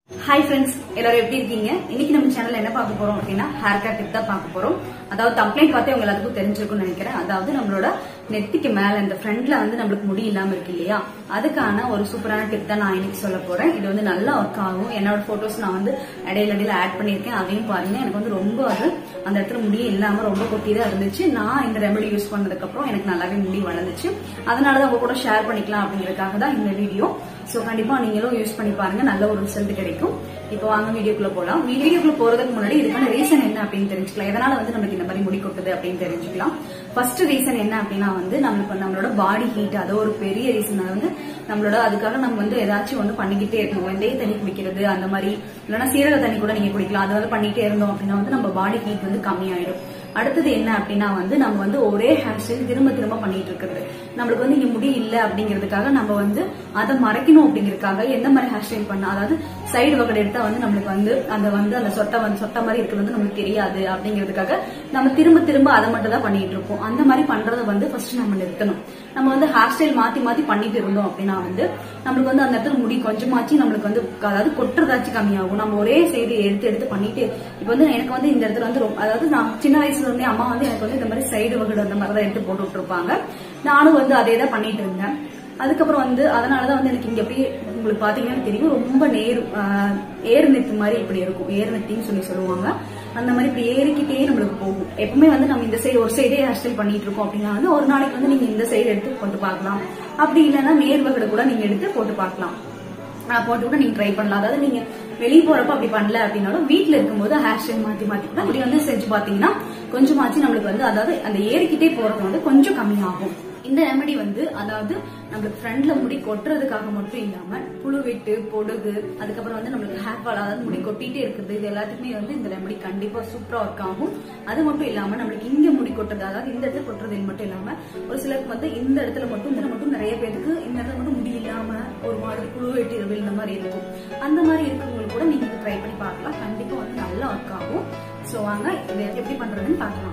hi friends எல்லாரும் எப்படி இருக்கீங்க இன்னைக்கு நம்ம சேனல்ல என்ன பார்க்க போறோம் அப்படின்னா ஹேர் கட் டிப் தான் பார்க்க போறோம் அதாவது கம்ப்ளைண்ட் பார்த்தே உங்க எல்லாத்துக்கும் தெரிஞ்சிருக்கும்னு நினைக்கிறேன் அதாவது நம்மளோட நெத்திக்கு மேல இந்த ஃப்ரண்ட்ல வந்து நம்மளுக்கு முடி இல்லாம இருக்கு இல்லையா அதுக்கான ஒரு சூப்பரான டிப் தான் நான் இன்னைக்கு சொல்ல போறேன் இது வந்து நல்லா ஒர்க் ஆகும் என்னோட போட்டோஸ் நான் வந்து இடையில இடையில ஆட் பண்ணியிருக்கேன் அதையும் பாருங்க எனக்கு வந்து ரொம்ப அது அந்த இடத்துல முடியே இல்லாம ரொம்ப கொட்டி தான் இருந்துச்சு நான் இந்த ரெமெடி யூஸ் பண்ணதுக்கு அப்புறம் எனக்கு நல்லாவே முடி வளர்ந்துச்சு அதனாலதான் உங்க கூட ஷேர் பண்ணிக்கலாம் அப்படிங்கறதுக்காக தான் இந்த வீடியோ சோ கண்டிப்பா நீங்களும் யூஸ் பண்ணி பாருங்க நல்ல ஒரு ரிசல்ட் கிடைக்கும் இப்போ வாங்க வீடியோக்குள்ள போலாம் வீடியோக்குள்ள போறதுக்கு முன்னாடி இதுக்கான ரீசன் என்ன அப்படின்னு தெரிஞ்சுக்கலாம் எதனால வந்து நமக்கு இந்த மாதிரி முடி கொட்டுது அப்படின்னு தெரிஞ்சுக்கலாம் ஃபர்ஸ்ட் ரீசன் என்ன அப்படின்னா வந்து நம்மளுக்கு நம்மளோட பாடி ஹீட் அது ஒரு பெரிய ரீசன் வந்து நம்மளோட அதுக்காக நம்ம வந்து ஏதாச்சும் ஒன்று பண்ணிக்கிட்டே இருக்கணும் வெந்தய தண்ணி குடிக்கிறது அந்த மாதிரி இல்லைன்னா சீரக தண்ணி கூட நீங்க குடிக்கலாம் அது வந்து பண்ணிட்டே இருந்தோம் அப்படின்னா வந்து நம்ம பாடி ஹீட் வந்து கம்மியாயிடும் அடுத்தது என்ன அப்படின்னா வந்து நம்ம வந்து ஒரே ஹேர் ஸ்டைல் திரும்ப திரும்ப பண்ணிட்டு இருக்கிறது நம்மளுக்கு வந்து இங்க முடி இல்ல அப்படிங்கிறதுக்காக நம்ம வந்து அதை மறைக்கணும் அப்படிங்கறதுக்காக எந்த மாதிரி ஹேர் ஸ்டைல் பண்ணா அதாவது சைடு வகை எடுத்தா வந்து நம்மளுக்கு வந்து அந்த வந்து அந்த சொட்டை வந்து சொட்ட மாதிரி இருக்கிறது வந்து நமக்கு தெரியாது அப்படிங்கிறதுக்காக நம்ம திரும்ப திரும்ப அதை மட்டும் தான் பண்ணிட்டு இருப்போம் அந்த மாதிரி பண்றதை வந்து ஃபர்ஸ்ட் நம்ம நிறுத்தணும் நம்ம வந்து ஹேர் ஸ்டைல் மாத்தி மாத்தி பண்ணிட்டு இருந்தோம் அப்படின்னா வந்து நம்மளுக்கு வந்து அந்த இடத்துல முடி கொஞ்சமாச்சு நம்மளுக்கு வந்து அதாவது கொட்டுறதாச்சும் கம்மியாகும் நம்ம ஒரே செய்தி எடுத்து எடுத்து பண்ணிட்டு இப்போ வந்து எனக்கு வந்து இந்த இடத்துல வந்து ரொம்ப அதாவது நான் சின்ன வயசுல இருந்தே அம்மா வந்து எனக்கு வந்து இந்த மாதிரி சைடு வகடு அந்த மாதிரி தான் எடுத்து போட்டு விட்டுருப்பாங்க நானும் வந்து அதே தான் பண்ணிட்டு இருந்தேன் அதுக்கப்புறம் வந்து அதனாலதான் வந்து எனக்கு இங்க அப்படியே உங்களுக்கு பாத்தீங்கன்னா தெரியும் ரொம்ப நேர் ஆஹ், ஏர் நெத்து மாதிரி இப்படி இருக்கும் ஏர் நெத்தின்னு சொல்லி சொல்லுவாங்க அந்த மாதிரி இப்படி ஏறிக்கிட்டே நம்மளுக்கு போகும் எப்பவுமே வந்து நம்ம இந்த சைடு ஒரு சைடே ஹேர் ஸ்டைல் பண்ணிட்டு இருக்கோம் அப்படின்னா வந்து ஒரு நாளைக்கு வந்து நீங்க இந்த சைடு எடுத்து போட்டு பார்க்கலாம் அப்படி இல்லைன்னா நேர் வகடு கூட நீங்க எடுத்து போட்டு பார்க்கலாம் ஆஹ் போட்டு கூட நீங்க ட்ரை பண்ணலாம் அதாவது நீங்க வெளியே போறப்ப அப்படி பண்ணல அப்படின்னாலும் வீட்ல இருக்கும்போது ஹேர் ஸ்டைல் மாத்தி மாத்தி கூட இப்படி வந்து செஞ்சு பாத்தீங்கன்னா கொஞ்சமாச்சு நம்மளுக்கு வந்து அதாவது அந்த ஏறிக்கிட்டே போறது வந்து கொஞ்சம் கம்மியாகும் இந்த ரெமெடி வந்து அதாவது நம்மளுக்கு ஃப்ரண்ட்ல முடி கொட்டுறதுக்காக மட்டும் இல்லாம புழு வெட்டு பொடுகு அதுக்கப்புறம் வந்து நம்மளுக்கு ஹேர் ஃபால் அதாவது முடி கொட்டிட்டே இருக்குது இது எல்லாத்துக்குமே வந்து இந்த ரெமெடி கண்டிப்பா சூப்பரா ஒர்க் ஆகும் அது மட்டும் இல்லாம நம்மளுக்கு இங்க முடி கொட்டுறது அதாவது இந்த இடத்துல கொட்டுறது மட்டும் இல்லாம ஒரு சிலருக்கு வந்து இந்த இடத்துல மட்டும் இந்த இடத்துல மட்டும் நிறைய பேருக்கு இந்த இடத்துல மட்டும் முடி இல்லாம ஒரு மாதிரி புழு வெட்டி விழுந்த மாதிரி இருக்கும் அந்த மாதிரி இருக்கவங்களுக்கு கூட நீங்க ட்ரை பண்ணி பார்க்கலாம் கண்டிப்பா வந்து நல்லா ஒர்க் ஆகும் சோ வாங்க இதை எப்படி பண்றதுன்னு பார்க்கலாம்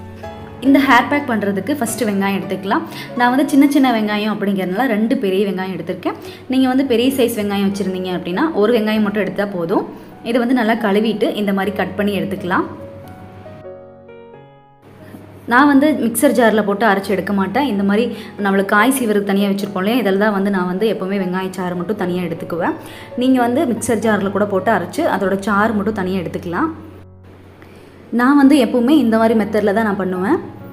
இந்த ஹேர் பேக் பண்ணுறதுக்கு ஃபஸ்ட்டு வெங்காயம் எடுத்துக்கலாம் நான் வந்து சின்ன சின்ன வெங்காயம் அப்படிங்கிறதுனால ரெண்டு பெரிய வெங்காயம் எடுத்திருக்கேன் நீங்கள் வந்து பெரிய சைஸ் வெங்காயம் வச்சுருந்தீங்க அப்படின்னா ஒரு வெங்காயம் மட்டும் எடுத்தால் போதும் இதை வந்து நல்லா கழுவிட்டு இந்த மாதிரி கட் பண்ணி எடுத்துக்கலாம் நான் வந்து மிக்சர் ஜாரில் போட்டு அரைச்சி எடுக்க மாட்டேன் இந்த மாதிரி நம்மளுக்கு காய் சீவருக்கு தனியாக வச்சுருப்போம் இல்லையா இதில் தான் வந்து நான் வந்து எப்போவுமே வெங்காய சாறு மட்டும் தனியாக எடுத்துக்குவேன் நீங்கள் வந்து மிக்சர் ஜாரில் கூட போட்டு அரைச்சி அதோட சாறு மட்டும் தனியாக எடுத்துக்கலாம் நான் வந்து எப்பவுமே இந்த மாதிரி மெத்தடில் தான் நான் பண்ணுவேன்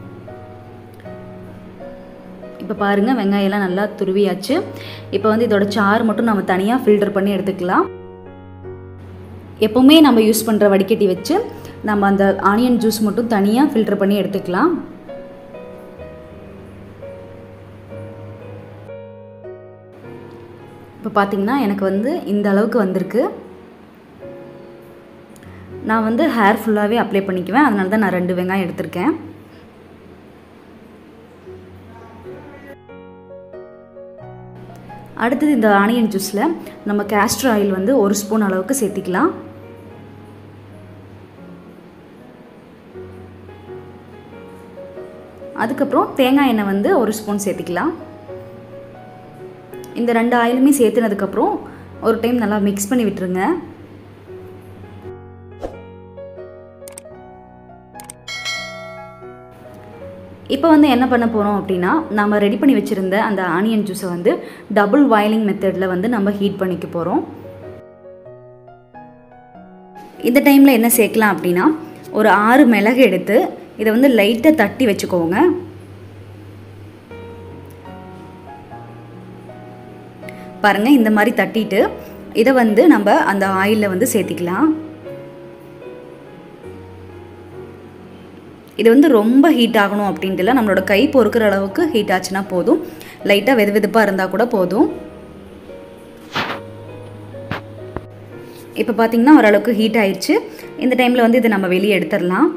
இப்போ பாருங்கள் வெங்காயம்லாம் நல்லா துருவியாச்சு இப்போ வந்து இதோட சாறு மட்டும் நம்ம தனியாக ஃபில்டர் பண்ணி எடுத்துக்கலாம் எப்பவுமே நம்ம யூஸ் பண்ணுற வடிகட்டி வச்சு நம்ம அந்த ஆனியன் ஜூஸ் மட்டும் தனியாக ஃபில்டர் பண்ணி எடுத்துக்கலாம் இப்போ பார்த்தீங்கன்னா எனக்கு வந்து இந்த அளவுக்கு வந்திருக்கு நான் வந்து ஹேர் ஃபுல்லாகவே அப்ளை பண்ணிக்குவேன் அதனால தான் நான் ரெண்டு வெங்காயம் எடுத்திருக்கேன் அடுத்தது இந்த ஆனியன் ஜூஸில் நம்ம கேஸ்டர் ஆயில் வந்து ஒரு ஸ்பூன் அளவுக்கு சேர்த்திக்கலாம் அதுக்கப்புறம் தேங்காய் எண்ணெய் வந்து ஒரு ஸ்பூன் சேர்த்திக்கலாம் இந்த ரெண்டு ஆயிலுமே சேர்த்துனதுக்கப்புறம் ஒரு டைம் நல்லா மிக்ஸ் பண்ணி விட்டுருங்க இப்போ வந்து என்ன பண்ண போகிறோம் அப்படின்னா நம்ம ரெடி பண்ணி வச்சுருந்த அந்த ஆனியன் ஜூஸை வந்து டபுள் வாயிலிங் மெத்தடில் வந்து நம்ம ஹீட் பண்ணிக்க போகிறோம் இந்த டைமில் என்ன சேர்க்கலாம் அப்படின்னா ஒரு ஆறு மிளகு எடுத்து இதை வந்து லைட்டாக தட்டி வச்சுக்கோங்க பாருங்கள் இந்த மாதிரி தட்டிட்டு இதை வந்து நம்ம அந்த ஆயிலில் வந்து சேர்த்திக்கலாம் இது வந்து ரொம்ப ஹீட் ஆகணும் அப்படின்ட்டு இல்லை நம்மளோட கை பொறுக்கிற அளவுக்கு ஹீட் ஆச்சுன்னா போதும் லைட்டாக வெது வெதுப்பாக இருந்தால் கூட போதும் இப்போ பார்த்தீங்கன்னா ஓரளவுக்கு ஹீட் ஆயிடுச்சு இந்த டைமில் வந்து இதை நம்ம வெளியே எடுத்துடலாம்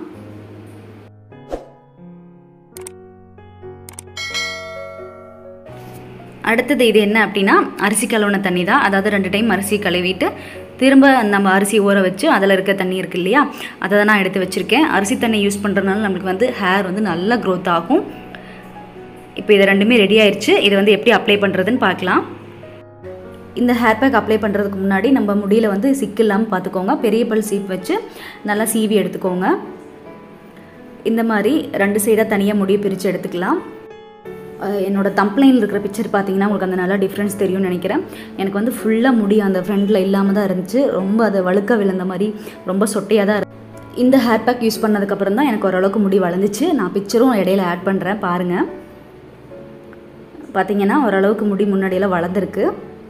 அடுத்தது இது என்ன அப்படின்னா அரிசி கழுவுன தண்ணி தான் அதாவது ரெண்டு டைம் அரிசி கழுவிட்டு திரும்ப நம்ம அரிசி ஊற வச்சு அதில் இருக்க தண்ணி இருக்கு இல்லையா அதை தான் நான் எடுத்து வச்சுருக்கேன் அரிசி தண்ணி யூஸ் பண்ணுறதுனால நம்மளுக்கு வந்து ஹேர் வந்து நல்லா க்ரோத் ஆகும் இப்போ இது ரெண்டுமே ரெடி ஆயிடுச்சு இது வந்து எப்படி அப்ளை பண்ணுறதுன்னு பார்க்கலாம் இந்த ஹேர் பேக் அப்ளை பண்ணுறதுக்கு முன்னாடி நம்ம முடியில் வந்து சிக்கு இல்லாமல் பார்த்துக்கோங்க பெரிய பல் சீப் வச்சு நல்லா சீவி எடுத்துக்கோங்க இந்த மாதிரி ரெண்டு சைடாக தனியாக முடியை பிரித்து எடுத்துக்கலாம் அஹ் என்னோட தம்ப்ளைனில் இருக்கிற பிக்சர் பார்த்தீங்கன்னா உங்களுக்கு அந்த நல்லா டிஃப்ரென்ஸ் தெரியும்னு நினைக்கிறேன் எனக்கு வந்து ஃபுல்லாக முடி அந்த ஃப்ரண்டில் இல்லாமல் தான் இருந்துச்சு ரொம்ப அது வழுக்க விழுந்த மாதிரி ரொம்ப சொட்டையாக தான் இரு- இந்த ஹேர் பேக் யூஸ் பண்ணதுக்கப்புறம் தான் எனக்கு ஓரளவுக்கு முடி வளர்ந்துச்சு நான் பிக்சரும் இடையில ஆட் பண்ணுறேன் பாருங்கள் பார்த்தீங்கன்னா ஓரளவுக்கு முடி முன்னாடியெல்லாம் வளர்ந்துருக்கு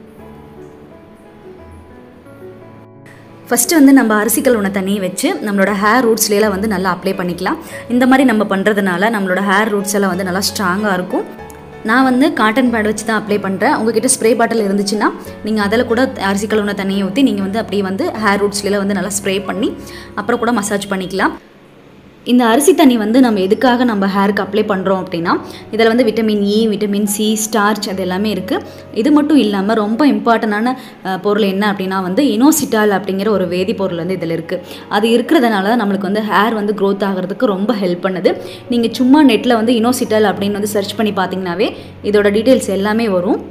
ஃபஸ்ட்டு வந்து நம்ம அரிசி கழுவுன தண்ணியை வச்சு நம்மளோட ஹேர் ரூட்ஸ்லாம் வந்து நல்லா அப்ளை பண்ணிக்கலாம் இந்த மாதிரி நம்ம பண்ணுறதுனால நம்மளோட ஹேர் ரூட்ஸ் எல்லாம் வந்து நல்லா ஸ்ட்ராங்காக இருக்கும் நான் வந்து காட்டன் பேட் வச்சு தான் அப்ளை பண்ணுறேன் உங்ககிட்ட ஸ்ப்ரே பாட்டில் இருந்துச்சுன்னா நீங்கள் அதில் கூட அரிசி கழுவுன தண்ணியை ஊற்றி நீங்கள் வந்து அப்படியே வந்து ஹேர் ரூட்ஸ்லாம் வந்து நல்லா ஸ்ப்ரே பண்ணி அப்புறம் கூட மசாஜ் பண்ணிக்கலாம் இந்த அரிசி தண்ணி வந்து நம்ம எதுக்காக நம்ம ஹேருக்கு அப்ளை பண்ணுறோம் அப்படின்னா இதில் வந்து vitamin E vitamin C starch அது எல்லாமே இருக்குது இது மட்டும் இல்லாமல் ரொம்ப இம்பார்ட்டண்டான பொருள் என்ன அப்படின்னா வந்து இனோசிட்டால் அப்படிங்கிற ஒரு வேதிப்பொருள் வந்து இதில் இருக்குது அது இருக்கிறதுனால தான் நம்மளுக்கு வந்து ஹேர் வந்து க்ரோத் ஆகிறதுக்கு ரொம்ப ஹெல்ப் பண்ணுது நீங்கள் சும்மா நெட்டில் வந்து இனோசிட்டால் அப்படின்னு வந்து சர்ச் பண்ணி பார்த்தீங்கன்னாவே இதோட டீட்டெயில்ஸ் எல்லாமே வரும்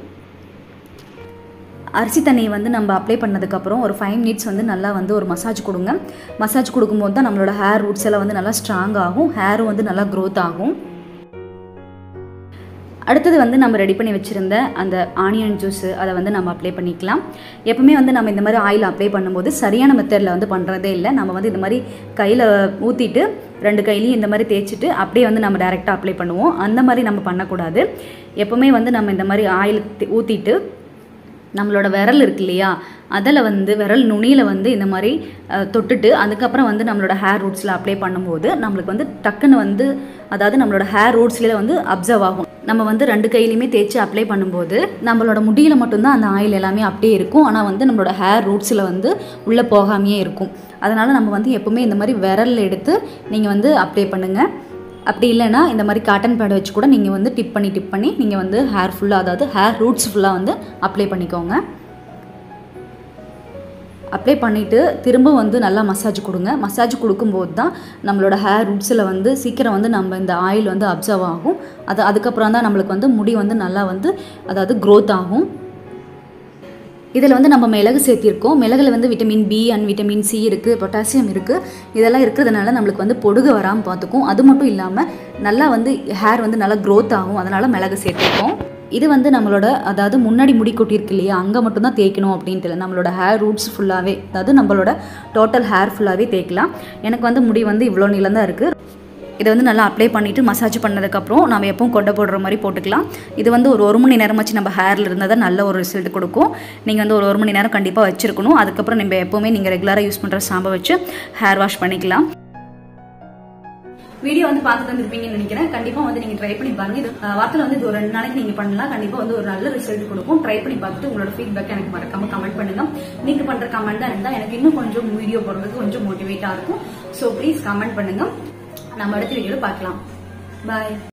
அரிசி தண்ணியை வந்து நம்ம அப்ளை பண்ணதுக்கப்புறம் ஒரு ஃபைவ் மினிட்ஸ் வந்து நல்லா வந்து ஒரு மசாஜ் கொடுங்க மசாஜ் கொடுக்கும்போது தான் நம்மளோட ஹேர் ரூட்ஸ் எல்லாம் வந்து நல்லா ஸ்ட்ராங் ஆகும் ஹேரும் வந்து நல்லா க்ரோத் ஆகும் அடுத்தது வந்து நம்ம ரெடி பண்ணி வச்சுருந்த அந்த ஆனியன் ஜூஸு அதை வந்து நம்ம அப்ளை பண்ணிக்கலாம் எப்பவுமே வந்து நம்ம இந்த மாதிரி ஆயில் அப்ளை பண்ணும்போது சரியான மெத்தடில் வந்து பண்ணுறதே இல்லை நம்ம வந்து இந்த மாதிரி கையில் ஊற்றிட்டு ரெண்டு கையிலையும் இந்த மாதிரி தேய்ச்சிட்டு அப்படியே வந்து நம்ம டைரெக்டாக அப்ளை பண்ணுவோம் அந்த மாதிரி நம்ம பண்ணக்கூடாது எப்பவுமே வந்து நம்ம இந்த மாதிரி ஆயில் ஊற்றிட்டு நம்மளோட விரல் இருக்கு இல்லையா அதில் வந்து விரல் நுனியில் வந்து இந்த மாதிரி அஹ், தொட்டுட்டு அதுக்கப்புறம் வந்து நம்மளோட ஹேர் ரூட்ஸில் அப்ளை பண்ணும்போது நம்மளுக்கு வந்து டக்குன்னு வந்து அதாவது நம்மளோட ஹேர் ரூட்ஸ்லேயே வந்து அப்சர்வ் ஆகும் நம்ம வந்து ரெண்டு கையிலையுமே தேய்ச்சி அப்ளை பண்ணும்போது நம்மளோட முடியில் மட்டும்தான் அந்த ஆயில் எல்லாமே அப்படியே இருக்கும் ஆனால் வந்து நம்மளோட ஹேர் ரூட்ஸில் வந்து உள்ளே போகாமையே இருக்கும் அதனால் நம்ம வந்து எப்பவுமே இந்த மாதிரி விரல் எடுத்து நீங்கள் வந்து அப்ளை பண்ணுங்கள் அப்படி இல்லைன்னா இந்த மாதிரி காட்டன் பேட் வச்சு கூட நீங்கள் வந்து டிப் பண்ணி டிப் பண்ணி நீங்கள் வந்து ஹேர் ஃபுல்லாக அதாவது ஹேர் ரூட்ஸ் ஃபுல்லாக வந்து அப்ளை பண்ணிக்கோங்க அப்ளை பண்ணிவிட்டு திரும்ப வந்து நல்லா மசாஜ் கொடுங்க மசாஜ் கொடுக்கும்போது தான் நம்மளோட ஹேர் ரூட்ஸில் வந்து சீக்கிரம் வந்து நம்ம இந்த ஆயில் வந்து அப்சர்வ் ஆகும் அது அதுக்கப்புறம் தான் நம்மளுக்கு வந்து முடி வந்து நல்லா வந்து அதாவது க்ரோத் ஆகும் இதில் வந்து நம்ம மிளகு சேர்த்திருக்கோம் மிளகுல வந்து vitamin B and vitamin C இருக்குது பொட்டாசியம் இருக்குது இதெல்லாம் இருக்கிறதுனால நம்மளுக்கு வந்து பொடுகு வராமல் பார்த்துக்கும் அது மட்டும் இல்லாமல் நல்லா வந்து ஹேர் வந்து நல்லா க்ரோத் ஆகும் அதனால் மிளகு சேர்த்திருக்கோம் இது வந்து நம்மளோட அதாவது முன்னாடி முடி கொட்டியிருக்கு இல்லையா அங்கே மட்டும்தான் தேய்க்கணும் அப்படின்ட்டு இல்லை நம்மளோட ஹேர் ரூட்ஸ் ஃபுல்லாகவே அதாவது நம்மளோட டோட்டல் ஹேர் ஃபுல்லாகவே தேய்க்கலாம் எனக்கு வந்து முடி வந்து இவ்வளோ நீளம் தான் இருக்குது இதை வந்து நல்லா அப்ளை பண்ணிவிட்டு மசாஜ் பண்ணதுக்கப்புறம் நம்ம எப்பவும் கொண்டை போடுற மாதிரி போட்டுக்கலாம் இது வந்து ஒரு ஒரு மணி நேரமாச்சு நம்ம ஹேரில் இருந்தால் தான் நல்ல ஒரு ரிசல்ட் கொடுக்கும் நீங்கள் வந்து ஒரு ஒரு மணி நேரம் கண்டிப்பாக வச்சுருக்கணும் அதுக்கப்புறம் நம்ம எப்போவுமே நீங்கள் ரெகுலராக யூஸ் பண்ணுற ஷாம்பை வச்சு ஹேர் வாஷ் பண்ணிக்கலாம் வீடியோ வந்து பார்த்து வந்திருப்பீங்கன்னு நினைக்கிறேன் கண்டிப்பா வந்து நீங்க ட்ரை பண்ணி பாருங்க இது அஹ், வாரத்துல வந்து இது ஒரு ரெண்டு நாளைக்கு நீங்க பண்ணலாம் கண்டிப்பா வந்து ஒரு நல்ல ரிசல்ட் கொடுக்கும் ட்ரை பண்ணி பார்த்துட்டு உங்களோட ஃபீட்பேக் எனக்கு மறக்காம கமெண்ட் பண்ணுங்க நீங்க பண்ற கமெண்ட் தான் இருந்தா எனக்கு இன்னும் கொஞ்சம் வீடியோ போடுறதுக்கு கொஞ்சம் மோட்டிவேட்டா இருக்கும் ஸோ ப்ளீஸ் கமெண்ட் பண்ணுங்க நம்ம அடுத்த வீடியோல பார்க்கலாம் பாய்